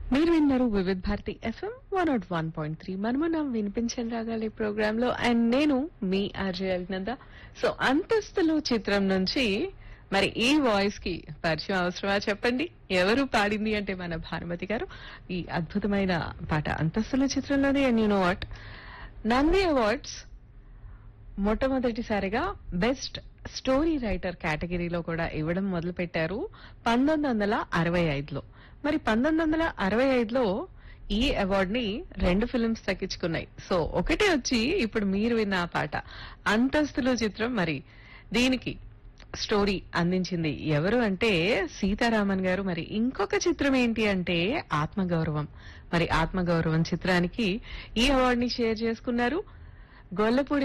మీరు విన్నారు Vividh Bharati FM one naught one point three మనము వినిపించని రాగాలి ప్రోగ్రామ్ లో అండ్ నేను మీ ఆర్జే అభినంద సో అంతస్తులు చిత్రం నుంచి మరి ఈ వాయిస్ కి పరిచయం అవసరమా చెప్పండి ఎవరు పాడింది అంటే మన భానుమతి గారు ఈ అద్భుతమైన పాట అంతస్తుల చిత్రంలోనే and you know what Nandi awards మొట్టమొదటిసారిగా బెస్ట్ స్టోరీ రైటర్ కేటగిరీలో కూడా ఇవ్వడం మొదలు పెట్టారు పంతొమ్మిది వందల అరవై ఐదులో మరి పంతొమ్మిది వందల అరవై ఐదులో ఈ అవార్డ్ ని రెండు ఫిల్మ్స్ దక్కించుకున్నాయి సో ఒకటి వచ్చి ఇప్పుడు మీరు విన్న ఆ పాట అంతస్తులు చిత్రం మరి దీనికి స్టోరీ అందించింది ఎవరు అంటే సీతారామన్ గారు మరి ఇంకొక చిత్రం ఏంటి అంటే ఆత్మగౌరవం మరి ఆత్మగౌరవం చిత్రానికి ఈ అవార్డ్ ని షేర్ చేసుకున్నారు గొల్లపూడి